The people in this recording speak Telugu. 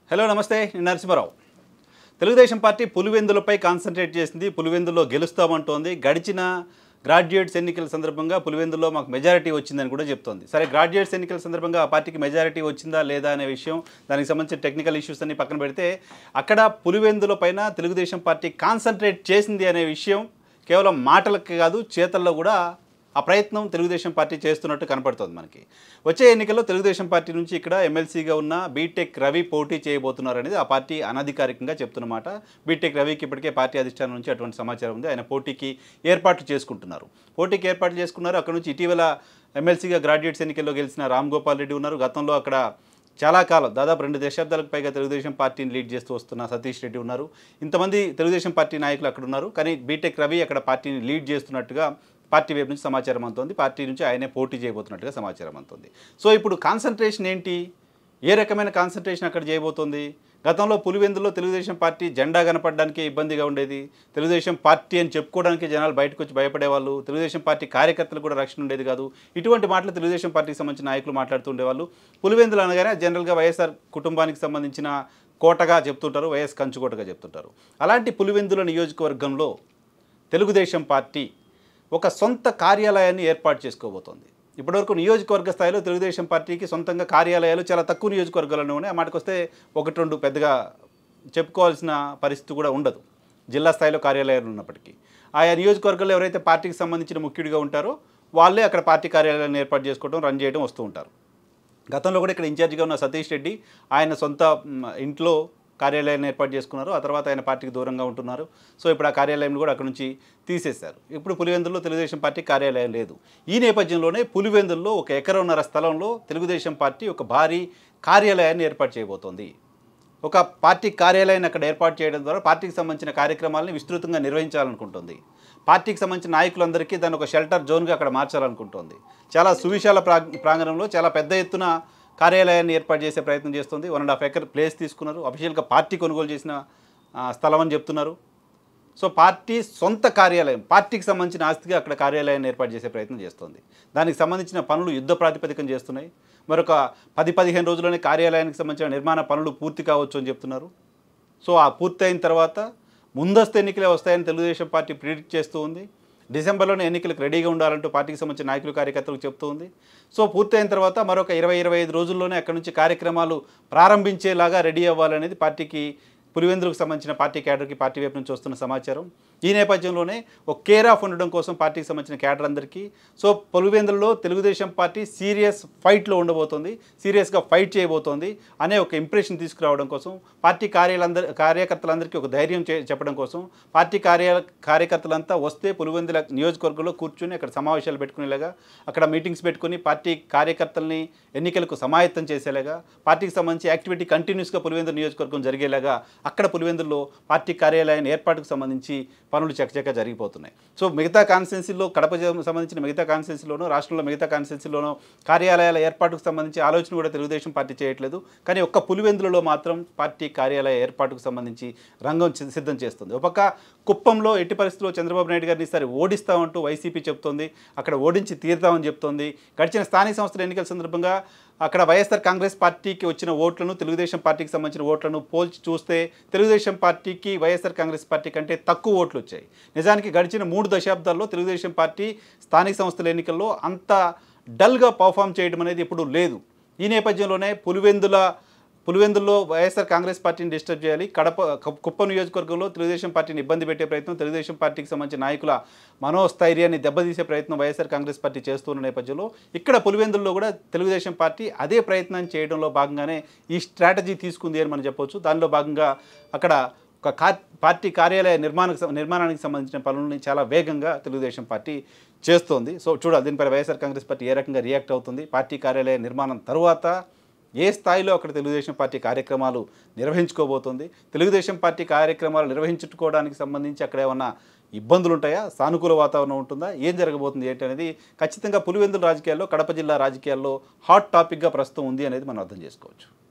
హలో నమస్తే నేను నరసింహారావు తెలుగుదేశం పార్టీ పులివెందులపై కాన్సన్ట్రేట్ చేసింది పులివెందులో గెలుస్తామంటోంది గడిచిన గ్రాడ్యుయేట్స్ ఎన్నికల సందర్భంగా పులివెందులో మాకు మెజారిటీ వచ్చిందని కూడా చెప్తోంది సరే గ్రాడ్యుయేట్స్ ఎన్నికల సందర్భంగా ఆ పార్టీకి మెజారిటీ వచ్చిందా లేదా అనే విషయం దానికి సంబంధించిన టెక్నికల్ ఇష్యూస్ అన్ని పక్కన పెడితే అక్కడ పులివెందుల పైన తెలుగుదేశం పార్టీ కాన్సన్ట్రేట్ చేసింది అనే విషయం కేవలం మాటలకి కాదు చేతల్లో కూడా ఆ ప్రయత్నం తెలుగుదేశం పార్టీ చేస్తున్నట్టు కనపడుతోంది మనకి వచ్చే ఎన్నికల్లో తెలుగుదేశం పార్టీ నుంచి ఇక్కడ ఎమ్మెల్సీగా ఉన్న బీటెక్ రవి పోటీ చేయబోతున్నారు అనేది ఆ పార్టీ అనధికారికంగా చెప్తున్నమాట బీటెక్ రవికి ఇప్పటికే పార్టీ అధిష్టానం నుంచి అటువంటి సమాచారం ఉంది ఆయన పోటీకి ఏర్పాట్లు చేసుకుంటున్నారు పోటీకి ఏర్పాట్లు చేసుకున్నారు అక్కడ నుంచి ఇటీవల ఎమ్మెల్సీగా గ్రాడ్యుయేట్స్ ఎన్నికల్లో గెలిచిన రామ్ గోపాల్ రెడ్డి ఉన్నారు గతంలో అక్కడ చాలా కాలం దాదాపు రెండు దశాబ్దాలకు పైగా తెలుగుదేశం పార్టీని లీడ్ చేస్తూ వస్తున్న సతీష్ రెడ్డి ఉన్నారు ఇంతమంది తెలుగుదేశం పార్టీ నాయకులు అక్కడ ఉన్నారు కానీ బీటెక్ రవి అక్కడ పార్టీని లీడ్ చేస్తున్నట్టుగా పార్టీ వైపు నుంచి సమాచారం అందుతోంది పార్టీ నుంచి ఆయనే పోటీ చేయబోతున్నట్టుగా సమాచారం అందుతోంది సో ఇప్పుడు కాన్సన్ట్రేషన్ ఏంటి ఏ రకమైన కాన్సన్ట్రేషన్ అక్కడ చేయబోతోంది గతంలో పులివెందులో తెలుగుదేశం పార్టీ జెండా కనపడడానికి ఇబ్బందిగా ఉండేది తెలుగుదేశం పార్టీ అని చెప్పుకోవడానికి జనాలు బయటకు వచ్చి భయపడేవాళ్ళు తెలుగుదేశం పార్టీ కార్యకర్తలు కూడా రక్షణ ఉండేది కాదు ఇటువంటి మాటలు తెలుగుదేశం పార్టీకి సంబంధించిన నాయకులు మాట్లాడుతూ ఉండేవాళ్ళు పులివెందులు అనగానే జనరల్గా వైఎస్ఆర్ కుటుంబానికి సంబంధించిన కోటగా చెప్తుంటారు వైఎస్ కంచుకోటగా చెప్తుంటారు అలాంటి పులివెందుల నియోజకవర్గంలో తెలుగుదేశం పార్టీ ఒక సొంత కార్యాలయాన్ని ఏర్పాటు చేసుకోబోతోంది ఇప్పటివరకు నియోజకవర్గ స్థాయిలో తెలుగుదేశం పార్టీకి సొంతంగా కార్యాలయాలు చాలా తక్కువ నియోజకవర్గాలను ఉన్నాయి ఆ మాటకు వస్తే ఒకటి రెండు పెద్దగా చెప్పుకోవాల్సిన పరిస్థితి కూడా ఉండదు జిల్లా స్థాయిలో కార్యాలయాలు ఉన్నప్పటికీ ఆయా నియోజకవర్గాల్లో ఎవరైతే పార్టీకి సంబంధించిన ముఖ్యుడిగా ఉంటారో వాళ్ళే అక్కడ పార్టీ కార్యాలయాన్ని ఏర్పాటు చేసుకోవడం రన్ చేయడం వస్తూ ఉంటారు గతంలో కూడా ఇక్కడ ఇన్ఛార్జిగా ఉన్న సతీష్ రెడ్డి ఆయన సొంత మ్, ఇంట్లో కార్యాలయాన్ని ఏర్పాటు చేసుకున్నారు ఆ తర్వాత ఆయన పార్టీకి దూరంగా ఉంటున్నారు సో ఇప్పుడు ఆ కార్యాలయం కూడా అక్కడ నుంచి తీసేశారు ఇప్పుడు పులివెందుల్లో తెలుగుదేశం పార్టీ కార్యాలయం లేదు ఈ నేపథ్యంలోనే పులివెందుల్లో ఒక ఎకరన్నర స్థలంలో తెలుగుదేశం పార్టీ ఒక భారీ కార్యాలయాన్ని ఏర్పాటు చేయబోతోంది ఒక పార్టీ కార్యాలయాన్ని అక్కడ ఏర్పాటు చేయడం ద్వారా పార్టీకి సంబంధించిన కార్యక్రమాలని విస్తృతంగా నిర్వహించాలనుకుంటుంది పార్టీకి సంబంధించిన నాయకులందరికీ దాన్ని ఒక షెల్టర్ జోన్గా అక్కడ మార్చాలనుకుంటోంది చాలా సువిశాల ప్రా ప్రాంగణంలో చాలా పెద్ద ఎత్తున కార్యాలయాన్ని ఏర్పాటు చేసే ప్రయత్నం చేస్తుంది one and half acre place తీసుకున్నారు అఫీషియల్గా పార్టీ కొనుగోలు చేసిన ఆ, స్థలం అని చెప్తున్నారు సో పార్టీ సొంత కార్యాలయం పార్టీకి సంబంధించిన ఆస్తిగా అక్కడ కార్యాలయాన్ని ఏర్పాటు చేసే ప్రయత్నం చేస్తుంది దానికి సంబంధించిన పనులు యుద్ధ ప్రాతిపదికన చేస్తున్నాయి మరొక పది పదిహేను రోజుల్లోనే కార్యాలయానికి సంబంధించిన నిర్మాణ పనులు పూర్తి కావచ్చు అని చెప్తున్నారు సో ఆ పూర్తయిన తర్వాత ముందస్తు ఎన్నికలే వస్తాయని తెలుగుదేశం పార్టీ ప్రిడిక్ట్ చేస్తూ ఉంది డిసెంబర్లోనే ఎన్నికలకు రెడీగా ఉండాలంటూ పార్టీకి సంబంధించిన నాయకులు కార్యకర్తలకు చెప్తూ ఉంది సో పూర్తయిన తర్వాత మరొక ఇరవై ఇరవై ఐదు రోజుల్లోనే అక్కడి నుంచి కార్యక్రమాలు ప్రారంభించేలాగా రెడీ అవ్వాలనేది పార్టీకి పులివెందులకు సంబంధించిన పార్టీ క్యాడర్కి పార్టీ వైపు నుంచి వస్తున్న సమాచారం ఈ నేపథ్యంలోనే ఒక కేర్ ఆఫ్ ఉండడం కోసం పార్టీకి సంబంధించిన క్యాడర్ అందరికీ సో పులివెందులలో తెలుగుదేశం పార్టీ సీరియస్ ఫైట్లో ఉండబోతోంది సీరియస్గా ఫైట్ చేయబోతోంది అనే ఒక ఇంప్రెషన్ తీసుకురావడం కోసం పార్టీ కార్యాలందరి కార్యకర్తలందరికీ ఒక ధైర్యం చే- చెప్పడం కోసం పార్టీ కార్య కార్యకర్తలంతా వస్తే పులివెందుల నియోజకవర్గంలో కూర్చుని అక్కడ సమావేశాలు పెట్టుకునేలాగా అక్కడ మీటింగ్స్ పెట్టుకుని పార్టీ కార్యకర్తల్ని ఎన్నికలకు సమాయత్తం చేసేలాగా పార్టీకి సంబంధించి యాక్టివిటీ కంటిన్యూస్గా పులివెందుల నియోజకవర్గం జరిగేలాగా అక్కడ పులివెందుల్లో పార్టీ కార్యాలయాన్ని ఏర్పాటుకు సంబంధించి పనులు చకచక జరిగిపోతున్నాయి సో మిగతా కాన్స్టిట్యున్సీలో కడప జిల్లాకు సంబంధించిన మిగతా కాన్స్టిట్యున్సీలోనూ రాష్ట్రంలో మిగతా కాన్స్టిట్యున్సీలోనూ కార్యాలయాల ఏర్పాటుకు సంబంధించి ఆలోచన కూడా తెలుగుదేశం పార్టీ చేయట్లేదు కానీ ఒక్క పులివెందులలో మాత్రం పార్టీ కార్యాలయ ఏర్పాటుకు సంబంధించి రంగం సి- సిద్ధం చేస్తుంది ఒక పక్క కుప్పంలో ఎట్టి పరిస్థితుల్లో చంద్రబాబు నాయుడు గారిని ఈసారి ఓడిస్తామంటూ వైసీపీ చెప్తోంది అక్కడ ఓడించి తీరుతామని చెప్తోంది గడిచిన స్థానిక సంస్థల ఎన్నికల సందర్భంగా అక్కడ వైఎస్ఆర్ కాంగ్రెస్ పార్టీకి వచ్చిన ఓట్లను తెలుగుదేశం పార్టీకి సంబంధించిన ఓట్లను పోల్చి చూస్తే తెలుగుదేశం పార్టీకి వైఎస్ఆర్ కాంగ్రెస్ పార్టీ కంటే తక్కువ ఓట్లు వచ్చాయి నిజానికి గడిచిన మూడు దశాబ్దాల్లో తెలుగుదేశం పార్టీ స్థానిక సంస్థల ఎన్నికల్లో అంత డల్గా పర్ఫామ్ చేయడం అనేది ఎప్పుడూ లేదు ఈ నేపథ్యంలోనే పులివెందుల పులివెందుల్లో వైఎస్ఆర్ కాంగ్రెస్ పార్టీని డిస్టర్బ్ చేయాలి కడప కు- కుప్పం నియోజకవర్గంలో తెలుగుదేశం పార్టీని ఇబ్బంది పెట్టే ప్రయత్నం తెలుగుదేశం పార్టీకి సంబంధించిన నాయకుల మనోస్థైర్యాన్ని దెబ్బతీసే ప్రయత్నం వైఎస్ఆర్ కాంగ్రెస్ పార్టీ చేస్తున్న నేపథ్యంలో ఇక్కడ పులివెందుల్లో కూడా తెలుగుదేశం పార్టీ అదే ప్రయత్నం చేయడంలో భాగంగానే ఈ స్ట్రాటజీ తీసుకుంది అని మనం చెప్పొచ్చు దానిలో భాగంగా అక్కడ ఒక కా- పార్టీ కార్యాలయ నిర్మాణకు సం- నిర్మాణానికి సంబంధించిన పనులని చాలా వేగంగా తెలుగుదేశం పార్టీ చేస్తోంది సో చూడాలి దీనిపై వైఎస్ఆర్ కాంగ్రెస్ పార్టీ ఏ రకంగా రియాక్ట్ అవుతుంది పార్టీ కార్యాలయ నిర్మాణం తర్వాత ఏ స్థాయిలో అక్కడ తెలుగుదేశం పార్టీ కార్యక్రమాలు నిర్వహించుకోబోతుంది తెలుగుదేశం పార్టీ కార్యక్రమాలు నిర్వహించుకోవడానికి సంబంధించి అక్కడ ఏమన్నా ఇబ్బందులు ఉంటాయా సానుకూల వాతావరణం ఉంటుందా ఏం జరగబోతుంది ఏంటి అనేది ఖచ్చితంగా పులివెందుల రాజకీయాల్లో కడప జిల్లా రాజకీయాల్లో హాట్ టాపిక్గా ప్రస్తుతం ఉంది అనేది మనం అర్థం చేసుకోవచ్చు